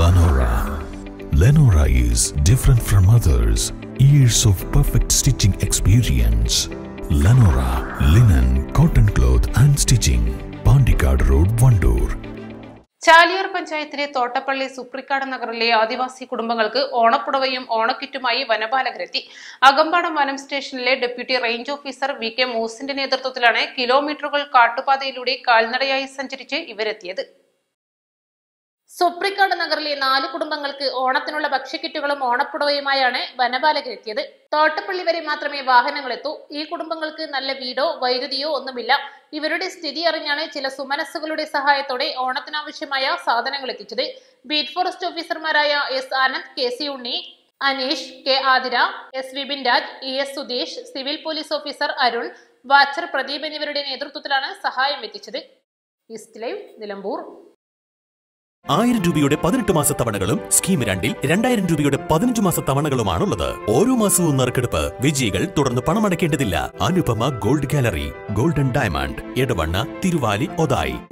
Lenora. Lenora is different from others. Years of perfect stitching experience. Lenora linen, cotton cloth and stitching. Pandikad Road, Vandoor. Chaliyar പഞ്ചായത്തിലെ തോട്ടപ്പള്ളി സുപ്രിക്കാട് നഗറിലെ ആദിവാസി കുടുംബങ്ങൾക്ക് ഓണപ്പുടവയും ഓണക്കിറ്റുമായി വനപാലകരെത്തി അകമ്പാടം വനം സ്റ്റേഷനിലെ deputy range officer V K മൂസിന്റെ നേതൃത്വത്തിലാണ് കിലോമീറ്ററുകൾ കാട്ടുപാതയിലൂടെ കാൽനടയായി സഞ്ചരിച്ച് ഇവരെത്തിയത് സുപ്രിക്കാട് നഗറിലെ നാല് കുടുംബങ്ങൾക്ക് ഓണത്തിനുള്ള ഭക്ഷ്യക്കിറ്റുകളും ഓണപ്പുടവയുമായാണ് വനപാലകരെത്തിയത് തോട്ടപ്പള്ളി വരെ മാത്രമേ വാഹനങ്ങൾ എത്തൂ ഈ കുടുംബങ്ങൾക്ക് നല്ല വീടോ വൈദ്യുതിയോ ഒന്നുമില്ല ഇവരുടെ സ്ഥിതി അറിഞ്ഞാണ് ചില സുമനസ്സുകളുടെ സഹായത്തോടെ ഓണത്തിനാവശ്യമായ സാധനങ്ങൾ എത്തിച്ചത് ബീറ്റ് ഫോറസ്റ്റ് ഓഫീസർമാരായ S Anand K C Unni Aneesh K Athira S Vipin Raj E S Sudheesh civil police officer Arun watcher Pradeep എന്നിവരുടെ നേതൃത്വത്തിലാണ് സഹായം എത്തിച്ചത് ഈസ്റ്റ് ലൈവ് നിലമ്പൂർ ആയിരം രൂപയുടെ പതിനെട്ട് മാസ തവണകളും സ്കീം രണ്ടിൽ രണ്ടായിരം രൂപയുടെ പതിനഞ്ച് മാസ തവണകളുമാണുള്ളത് ഓരോ മാസവും നറുക്കെടുപ്പ് വിജയികൾ തുടർന്ന് പണമടയ്ക്കേണ്ടതില്ല Anupama gold gallery golden diamond Edavanna Thiruvali Othayi